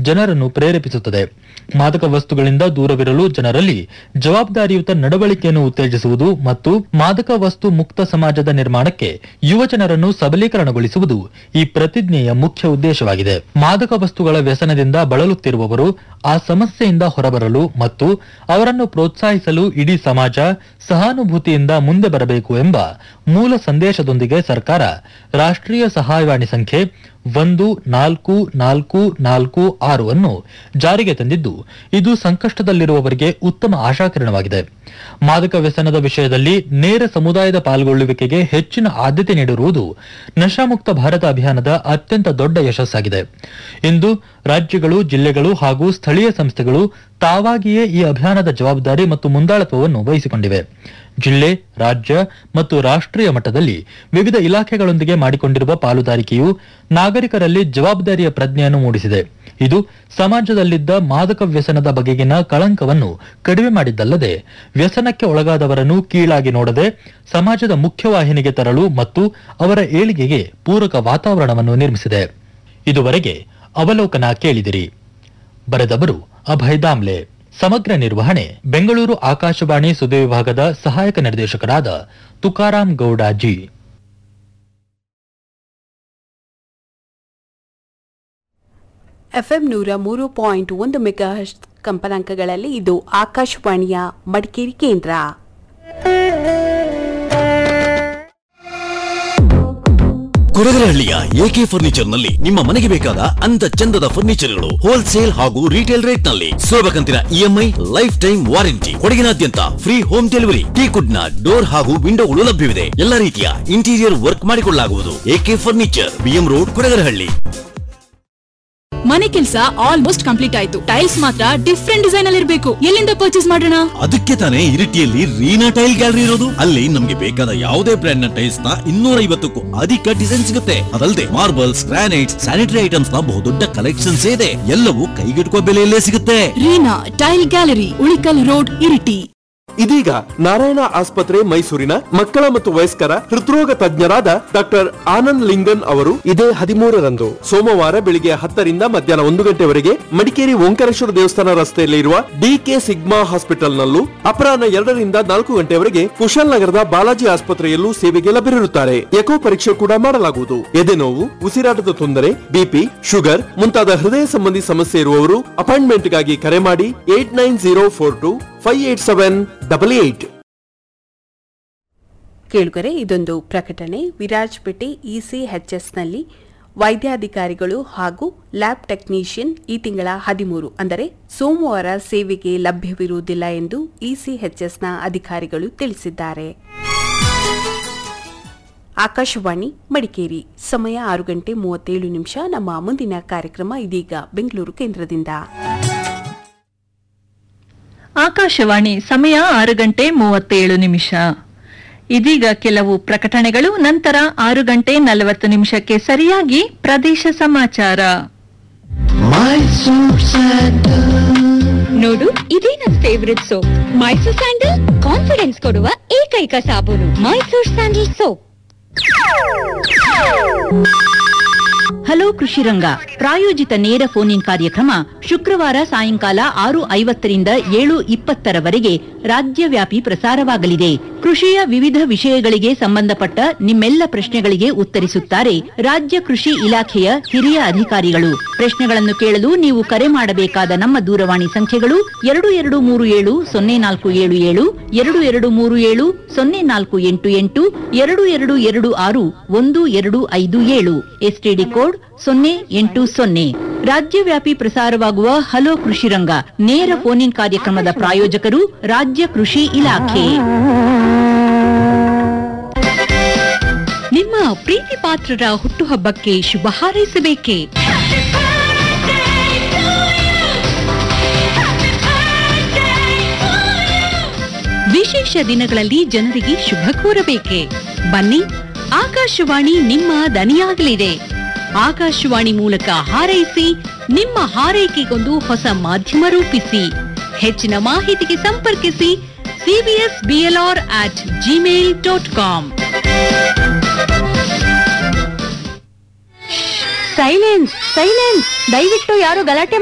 ಜನರನ್ನು ಪ್ರೇರೇಪಿಸುತ್ತದೆ ಮಾದಕ ವಸ್ತುಗಳಿಂದ ದೂರವಿರಲು ಜನರಲ್ಲಿ ಜವಾಬ್ದಾರಿಯುತ ನಡವಳಿಕೆಯನ್ನು ಉತ್ತೇಜಿಸುವುದು ಮತ್ತು ಮಾದಕ ವಸ್ತು ಮುಕ್ತ ಸಮಾಜದ ನಿರ್ಮಾಣಕ್ಕೆ ಯುವ ಜನರನ್ನು ಸಬಲೀಕರಣಗೊಳಿಸುವುದು ಈ ಪ್ರತಿಜ್ಞೆಯ ಮುಖ್ಯ ಉದ್ದೇಶವಾಗಿದೆ ಮಾದಕ ವಸ್ತುಗಳ ವ್ಯಸನದಿಂದ ಬಳಲುತ್ತಿರುವವರು ಆ ಸಮಸ್ಯೆಯಿಂದ ಹೊರಬರಲು ಮತ್ತು ಅವರನ್ನು ಪ್ರೋತ್ಸಾಹಿಸಲು ಇಡೀ ಸಮಾಜ ಸಹಾನುಭೂತಿಯಿಂದ ಮುಂದೆ ಬರಬೇಕು ಎಂಬ ಮೂಲ ಸಂದೇಶದೊಂದಿಗೆ ಸರ್ಕಾರ ರಾಷ್ಟ್ರೀಯ ಸಹಾಯವಾಣಿ ಸಂಖ್ಯೆ ಒಂದು ನಾಲ್ಕು ನಾಲ್ಕು ನಾಲ್ಕು ಆರು ಅನ್ನು ಜಾರಿಗೆ ತಂದಿದ್ದು ಇದು ಸಂಕಷ್ಟದಲ್ಲಿರುವವರಿಗೆ ಉತ್ತಮ ಆಶಾಕಿರಣವಾಗಿದೆ ಮಾದಕ ವ್ಯಸನದ ವಿಷಯದಲ್ಲಿ ನೇರ ಸಮುದಾಯದ ಪಾಲ್ಗೊಳ್ಳುವಿಕೆಗೆ ಹೆಚ್ಚಿನ ಆದ್ಯತೆ ನೀಡಿರುವುದು ನಶಾಮುಕ್ತ ಭಾರತ ಅಭಿಯಾನದ ಅತ್ಯಂತ ದೊಡ್ಡ ಯಶಸ್ಸಾಗಿದೆ ಇಂದು ರಾಜ್ಯಗಳು ಜಿಲ್ಲೆಗಳು ಹಾಗೂ ಸ್ಥಳೀಯ ಸಂಸ್ಥೆಗಳು ತಾವಾಗಿಯೇ ಈ ಅಭಿಯಾನದ ಜವಾಬ್ದಾರಿ ಮತ್ತು ಮುಂದಾಳತ್ವವನ್ನು ವಹಿಸಿಕೊಂಡಿವೆ ಜಿಲ್ಲೆ ರಾಜ್ಯ ಮತ್ತು ರಾಷ್ಟ್ರೀಯ ಮಟ್ಟದಲ್ಲಿ ವಿವಿಧ ಇಲಾಖೆಗಳೊಂದಿಗೆ ಮಾಡಿಕೊಂಡಿರುವ ಪಾಲುದಾರಿಕೆಯು ನಾಗರಿಕರಲ್ಲಿ ಜವಾಬ್ದಾರಿಯ ಪ್ರಜ್ಞೆಯನ್ನು ಮೂಡಿಸಿದೆ ಇದು ಸಮಾಜದಲ್ಲಿದ್ದ ಮಾದಕ ವ್ಯಸನದ ಬಗೆಗಿನ ಕಳಂಕವನ್ನು ಕಡಿಮೆ ಮಾಡಿದ್ದಲ್ಲದೆ ವ್ಯಸನಕ್ಕೆ ಒಳಗಾದವರನ್ನು ಕೀಳಾಗಿ ನೋಡದೆ ಸಮಾಜದ ಮುಖ್ಯವಾಹಿನಿಗೆ ತರಲು ಮತ್ತು ಅವರ ಏಳಿಗೆಗೆ ಪೂರಕ ವಾತಾವರಣವನ್ನು ನಿರ್ಮಿಸಿದೆ ಇದುವರೆಗೆ ಅವಲೋಕನ ಕೇಳಿದಿರಿ ಬರೆದವರು ಅಭಯ್ ದಾಮ್ಲೆ ಸಮಗ್ರ ನಿರ್ವಹಣೆ ಬೆಂಗಳೂರು ಆಕಾಶವಾಣಿ ಸುದ್ದಿ ವಿಭಾಗದ ಸಹಾಯಕ ನಿರ್ದೇಶಕರಾದ ತುಕಾರಾಂ ಗೌಡ ಜಿ ಎಫ್ಎಂ ನೂರ ಮೂರು ಪಾಯಿಂಟ್ ಒಂದು ಮೆಗಾ ಕಂಪನಾಂಕಗಳಲ್ಲಿ ಇದು ಆಕಾಶವಾಣಿಯ ಮಡಿಕೇರಿ ಕೇಂದ್ರ ಕೊಡಗರಹಳ್ಳಿಯ ಎಕೆ ಫರ್ನಿಚರ್ ನಲ್ಲಿ ನಿಮ್ಮ ಮನೆಗೆ ಬೇಕಾದ ಅಂದ ಚಂದದ ಫರ್ನಿಚರ್ಗಳು ಹೋಲ್ಸೇಲ್ ಹಾಗೂ ರಿಟೇಲ್ ರೇಟ್ ನಲ್ಲಿ ಸುಲಭ ಕಂತಿನ ಇಎಂಐ ಲೈಫ್ ಟೈಮ್ ವಾರಂಟಿ ಕೊಡಗಿನಾದ್ಯಂತ ಫ್ರೀ ಹೋಮ್ ಡೆಲಿವರಿ ಟೀಕುಡ್ ನ ಡೋರ್ ಹಾಗೂ ವಿಂಡೋಗಳು ಲಭ್ಯವಿದೆ ಎಲ್ಲ ರೀತಿಯ ಇಂಟೀರಿಯರ್ ವರ್ಕ್ ಮಾಡಿಕೊಳ್ಳಲಾಗುವುದು AK furniture BM road Kodagarahalli ಮನೆ ಕೆಲಸ ಆಲ್ಮೋಸ್ಟ್ ಕಂಪ್ಲೀಟ್ ಆಯ್ತು ಟೈಲ್ಸ್ ಮಾತ್ರ ಡಿಫ್ರೆಂಟ್ ಡಿಸೈನ್ ಅಲ್ಲಿ ಇರಬೇಕು ಎಲ್ಲಿಂದ ಪರ್ಚೇಸ್ ಮಾಡೋಣ ಅದಕ್ಕೆ ತಾನೇ ಇರಿಟಿಯಲ್ಲಿ ರೀನಾ ಟೈಲ್ ಗ್ಯಾಲರಿ ಇರೋದು ಅಲ್ಲಿ ನಮ್ಗೆ ಬೇಕಾದ ಯಾವುದೇ ಬ್ರ್ಯಾಂಡ್ ನ ಟೈಲ್ಸ್ ನ ಇನ್ನೂರ ಐವತ್ತಕ್ಕೂ ಅಧಿಕ ಡಿಸೈನ್ ಸಿಗುತ್ತೆ ಅದಲ್ಲದೆ ಮಾರ್ಬಲ್ಸ್ ಗ್ರಾನೈಟ್ಸ್ ಸ್ಯಾನಿಟರಿ ಐಟಮ್ಸ್ ನ ಬಹುದೊಡ್ಡ ಕಲೆಕ್ಷನ್ಸ್ ಇದೆ ಎಲ್ಲವೂ ಕೈಗೆಟುಕುವ ಬೆಲೆಯಲ್ಲೇ ಸಿಗುತ್ತೆ Reena tile gallery Ulikal road Iritty ಇದೀಗ ನಾರಾಯಣ ಆಸ್ಪತ್ರೆ ಮೈಸೂರಿನ ಮಕ್ಕಳ ಮತ್ತು ವಯಸ್ಕರ ಹೃದ್ರೋಗ ತಜ್ಞರಾದ ಡಾಕ್ಟರ್ ಆನಂದ್ ಲಿಂಗನ್ ಅವರು ಇದೇ ಹದಿಮೂರರಂದು ಸೋಮವಾರ ಬೆಳಿಗ್ಗೆ ಹತ್ತರಿಂದ ಮಧ್ಯಾಹ್ನ ಒಂದು ಗಂಟೆವರೆಗೆ ಮಡಿಕೇರಿ ಓಂಕಾರೇಶ್ವರ ದೇವಸ್ಥಾನ ರಸ್ತೆಯಲ್ಲಿ ಇರುವ ಡಿಕೆ ಸಿಗ್ಮಾ ಹಾಸ್ಪಿಟಲ್ ನಲ್ಲೂ ಅಪರಾಹ್ನ ಎರಡರಿಂದ ನಾಲ್ಕು ಗಂಟೆವರೆಗೆ ಕುಶಾಲ್ ನಗರದ ಬಾಲಾಜಿ ಆಸ್ಪತ್ರೆಯಲ್ಲೂ ಸೇವೆಗೆ ಲಭ್ಯರಿರುತ್ತಾರೆ ಎಕೋ ಪರೀಕ್ಷೆ ಕೂಡ ಮಾಡಲಾಗುವುದು ಎದೆನೋವು ಉಸಿರಾಟದ ತೊಂದರೆ ಬಿಪಿ ಶುಗರ್ ಮುಂತಾದ ಹೃದಯ ಸಂಬಂಧಿ ಸಮಸ್ಯೆ ಇರುವವರು ಅಪಾಯಿಂಟ್ಮೆಂಟ್ಗಾಗಿ ಕರೆ ಮಾಡಿ eight nine zero four two five eight seven double eight ಕೇಳುಗರೆ ಇದೊಂದು ಪ್ರಕಟಣೆ ವಿರಾಜ್ಪೇಟೆ ಇಸಿಎಚ್ಎಸ್ನಲ್ಲಿ ವೈದ್ಯಾಧಿಕಾರಿಗಳು ಹಾಗೂ ಲ್ಯಾಬ್ ಟೆಕ್ನಿಷಿಯನ್ ಈ ತಿಂಗಳ ಹದಿಮೂರು ಅಂದರೆ ಸೋಮವಾರ ಸೇವೆಗೆ ಲಭ್ಯವಿರುವುದಿಲ್ಲ ಎಂದು ಇಸಿಎಚ್ಎಸ್ನ ಅಧಿಕಾರಿಗಳು ತಿಳಿಸಿದ್ದಾರೆ ಆಕಾಶವಾಣಿ ಮಡಿಕೇರಿ ಸಮಯ ಆರು ಗಂಟೆ ಮೂವತ್ತೇಳು ನಿಮಿಷ ನಮ್ಮ ಮುಂದಿನ ಕಾರ್ಯಕ್ರಮ ಇದೀಗ ಬೆಂಗಳೂರು ಕೇಂದ್ರದಿಂದ ಆಕಾಶವಾಣಿ ಸಮಯ ಆರು ಗಂಟೆ ಮೂವತ್ತೇಳು ನಿಮಿಷ ಇದೀಗ ಕೆಲವು ಪ್ರಕಟಣೆಗಳು ನಂತರ ಆರು ಗಂಟೆ ನಲವತ್ತು ನಿಮಿಷಕ್ಕೆ ಸರಿಯಾಗಿ ಪ್ರದೇಶ ಸಮಾಚಾರ ನೋಡು ಇದೇ ನನ್ favourite soap Mysore sandal confidence ಕೊಡುವ ಏಕೈಕ ಸಾಬೂನು ಮೈಸೂರ್ ಸ್ಯಾಂಡಲ್ ಸೋಪ್ ಹಲೋ ಕೃಷಿ ರಂಗ ಪ್ರಾಯೋಜಿತ ನೇರ ಫೋನ್ ಇನ್ ಕಾರ್ಯಕ್ರಮ ಶುಕ್ರವಾರ ಸಾಯಂಕಾಲ ಆರು ಐವತ್ತರಿಂದ ಏಳು ಇಪ್ಪತ್ತರವರೆಗೆ ರಾಜ್ಯವ್ಯಾಪಿ ಪ್ರಸಾರವಾಗಲಿದೆ ಕೃಷಿಯ ವಿವಿಧ ವಿಷಯಗಳಿಗೆ ಸಂಬಂಧಪಟ್ಟ ನಿಮ್ಮೆಲ್ಲ ಪ್ರಶ್ನೆಗಳಿಗೆ ಉತ್ತರಿಸುತ್ತಾರೆ ರಾಜ್ಯ ಕೃಷಿ ಇಲಾಖೆಯ ಹಿರಿಯ ಅಧಿಕಾರಿಗಳು ಪ್ರಶ್ನೆಗಳನ್ನು ಕೇಳಲು ನೀವು ಕರೆ ಮಾಡಬೇಕಾದ ನಮ್ಮ ದೂರವಾಣಿ ಸಂಖ್ಯೆಗಳು ಎರಡು ಎರಡು ಮೂರು ಏಳು ಸೊನ್ನೆ ನಾಲ್ಕು ಏಳು ಏಳು ಎರಡು ಎರಡು ಮೂರು ಏಳು ಸೊನ್ನೆ ನಾಲ್ಕು ಎಂಟು ಎಂಟು ಎರಡು ಎರಡು ಎರಡು ಆರು ಒಂದು ಎರಡು ಐದು ಏಳು ಎಸ್ಟಿಡಿ ಕೋಡ್ ಸೊನ್ನೆ ಎಂಟು ಸೊನ್ನೆ ರಾಜ್ಯವ್ಯಾಪಿ ಪ್ರಸಾರವಾಗುವ ಹಲೋ ಕೃಷಿ ರಂಗ ನೇರ ಫೋನ್ ಇನ್ ಕಾರ್ಯಕ್ರಮದ ಪ್ರಾಯೋಜಕರು ರಾಜ್ಯ ಕೃಷಿ ಇಲಾಖೆ ನಿಮ್ಮ ಪ್ರೀತಿ ಪಾತ್ರರ ಹುಟ್ಟುಹಬ್ಬಕ್ಕೆ ಶುಭ ಹಾರೈಸಬೇಕೇ ವಿಶೇಷ ದಿನಗಳಲ್ಲಿ ಜನರಿಗೆ ಶುಭ ಕೋರಬೇಕೆ ಬನ್ನಿ ಆಕಾಶವಾಣಿ ನಿಮ್ಮ ದನಿಯಾಗಲಿದೆ ಆಕಾಶವಾಣಿ ಮೂಲಕ ಹಾರೈಸಿ ನಿಮ್ಮ ಹಾರೈಕೆಗೊಂದು ಹೊಸ ಮಾಧ್ಯಮ ರೂಪಿಸಿ ಹೆಚ್ಚಿನ ಮಾಹಿತಿಗೆ ಸಂಪರ್ಕಿಸಿ CBS BLR at Gmail dot com silence silence ದಯವಿಟ್ಟು ಯಾರು ಗಲಾಟೆ